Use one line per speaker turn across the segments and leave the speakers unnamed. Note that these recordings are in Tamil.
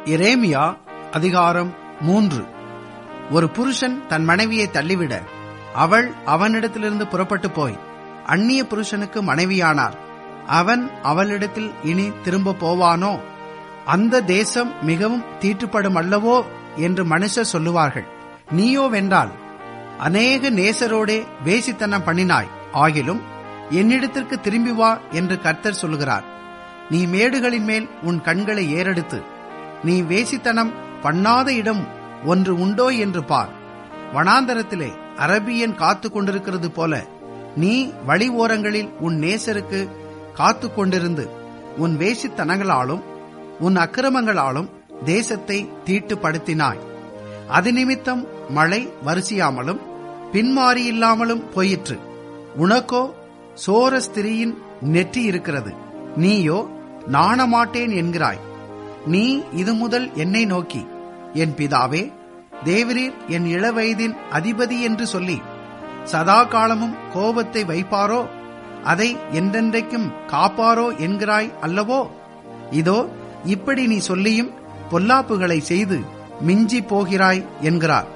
எரேமியா அதிகாரம் மூன்று ஒரு புருஷன் தன் மனைவியை தள்ளிவிட அவள் அவனிடத்திலிருந்து புறப்பட்டு போய் அந்நிய புருஷனுக்கு மனைவியானார் அவன் அவளிடத்தில் இனி திரும்ப போவானோ அந்த தேசம் மிகவும் தீட்டுப்படும் அல்லவோ என்று மனுஷர் சொல்லுவார்கள் நீயோ வென்றால் அநேக நேசரோடே வேசித்தனம் பண்ணினாய் ஆகிலும் என்னிடத்திற்கு திரும்பி வா என்று கர்த்தர் சொல்லுகிறார் நீ மேடுகளின் மேல் உன் கண்களை ஏறெடுத்து நீ வேசித்தனம் பண்ணாத இடம் ஒன்று உண்டோ என்று பார் வனாந்தரத்திலே அரபியன் காத்து கொண்டிருக்கிறது போல நீ வழி ஓரங்களில் உன் நேசருக்கு காத்து கொண்டிருந்து உன் வேசித்தனங்களாலும் உன் அக்கிரமங்களாலும் தேசத்தை தீட்டுப்படுத்தினாய் அது நிமித்தம் மழை வரிசையாமலும் பின்மாறியில்லாமலும் போயிற்று உனக்கோ சோர ஸ்திரியின் நெற்றி இருக்கிறது நீயோ நாணமாட்டேன் என்கிறாய் நீ இது முதல் என்னை நோக்கி என் பிதாவே தேவரீர் என் இளவயதின் அதிபதி என்று சொல்லி சதா காலமும் கோபத்தை வைப்பாரோ அதை என்றென்றைக்கும் காப்பாரோ என்கிறாய் அல்லவோ இதோ இப்படி நீ சொல்லியும் பொல்லாப்புகளை செய்து மிஞ்சி போகிறாய் என்கிறார்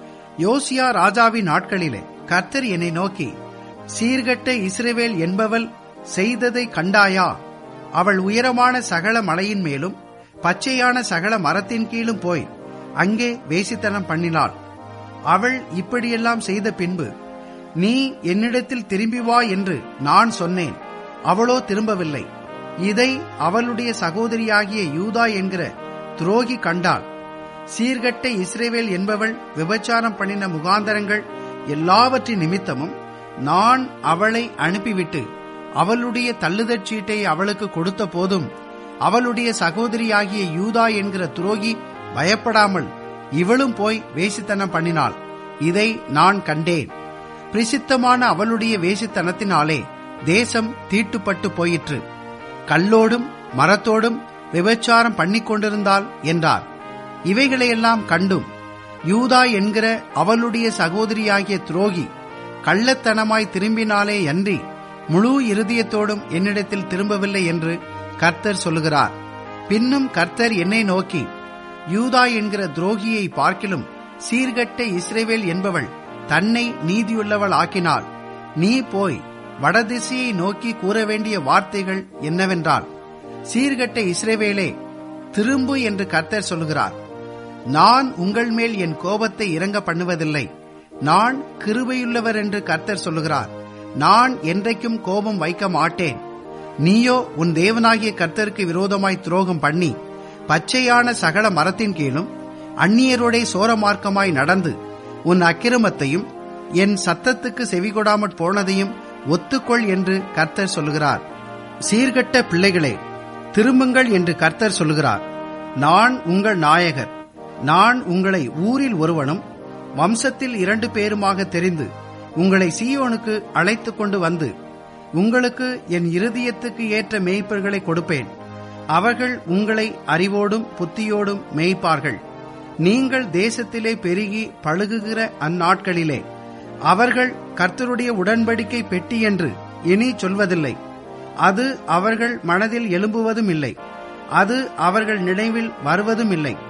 யோசியா ராஜாவின் நாட்களிலே கர்த்தர் என்னை நோக்கி சீர்கட்ட இஸ்ரவேல் என்பவள் செய்ததை கண்டாயா அவள் உயரமான சகல மலையின் மேலும் பச்சையான சகல மரத்தின் கீழும் போய் அங்கே வேசித்தனம் பண்ணினாள் அவள் இப்படியெல்லாம் செய்த பின்பு நீ என்னிடத்தில் திரும்பி வா என்று நான் சொன்னேன் அவளோ திரும்பவில்லை இதை அவளுடைய சகோதரியாகிய யூதா என்கிற துரோகி கண்டாள் சீர்கட்ட இஸ்ரேவேல் என்பவள் விபச்சாரம் பண்ணின முகாந்தரங்கள் எல்லாவற்றின் நிமித்தமும் நான் அவளை அனுப்பிவிட்டு அவளுடைய தள்ளுதற் சீட்டை அவளுக்கு கொடுத்த போதும் அவளுடைய சகோதரியாகிய யூதா என்கிற துரோகி பயப்படாமல் இவளும் போய் வேசித்தனம் பண்ணினாள் இதை நான் கண்டேன் பிரசித்தமான அவளுடைய வேசித்தனத்தினாலே தேசம் தீட்டுப்பட்டு போயிற்று கல்லோடும் மரத்தோடும் விபச்சாரம் பண்ணிக் கொண்டிருந்தாள் என்றார் இவைகளையெல்லாம் கண்டும் யூதா என்கிற அவளுடைய சகோதரியாகிய துரோகி கள்ளத்தனமாய் திரும்பினாலே அன்றி முழு இருதயத்தோடும் என்னிடத்தில் திரும்பவில்லை என்று கர்த்தர் சொல்லுகிறார் பின்னும் கர்த்தர் என்னை நோக்கி யூதா என்கிற துரோகியை பார்க்கிலும் சீர்கட்ட இஸ்ரேவேல் என்பவள் தன்னை நீதியுள்ளவள் ஆக்கினாள் நீ போய் வடதிசையை நோக்கி கூற வேண்டிய வார்த்தைகள் என்னவென்றால் சீர்கட்ட இஸ்ரேவேலே திரும்பு என்று கர்த்தர் சொல்கிறார் நான் உங்கள் மேல் என் கோபத்தை இறங்க பண்ணுவதில்லை நான் கிருபையுள்ளவர் என்று கர்த்தர் சொல்லுகிறார் நான் என்றைக்கும் கோபம் வைக்க மாட்டேன் நீயோ உன் தேவனாகிய கர்த்தருக்கு விரோதமாய் துரோகம் பண்ணி பச்சையான சகல மரத்தின் கீழும் அந்நியரோடே சோரமார்க்கமாய் நடந்து உன் அக்கிரமத்தையும் என் சத்தத்துக்கு செவிகொடாமற் போனதையும் ஒத்துக்கொள் என்று கர்த்தர் சொல்லுகிறார் சீர்கட்ட பிள்ளைகளே திரும்புங்கள் என்று கர்த்தர் சொல்லுகிறார் நான் உங்கள் நாயகர் நான் உங்களை ஊரில் ஒருவனும் வம்சத்தில் இரண்டு பேருமாக தெரிந்து உங்களை சீயோனுக்கு அழைத்து கொண்டு வந்து உங்களுக்கு என் இருதயத்துக்கு ஏற்ற மேய்ப்பர்களை கொடுப்பேன் அவர்கள் உங்களை அறிவோடும் புத்தியோடும் மேய்ப்பார்கள் நீங்கள் தேசத்திலே பெருகி பழுகுகிற அந்நாட்களிலே அவர்கள் கர்த்தருடைய உடன்படிக்கை பெட்டி என்று இனி சொல்வதில்லை அது அவர்கள் மனதில் எழும்புவதும் இல்லை அது அவர்கள் நினைவில் வருவதும் இல்லை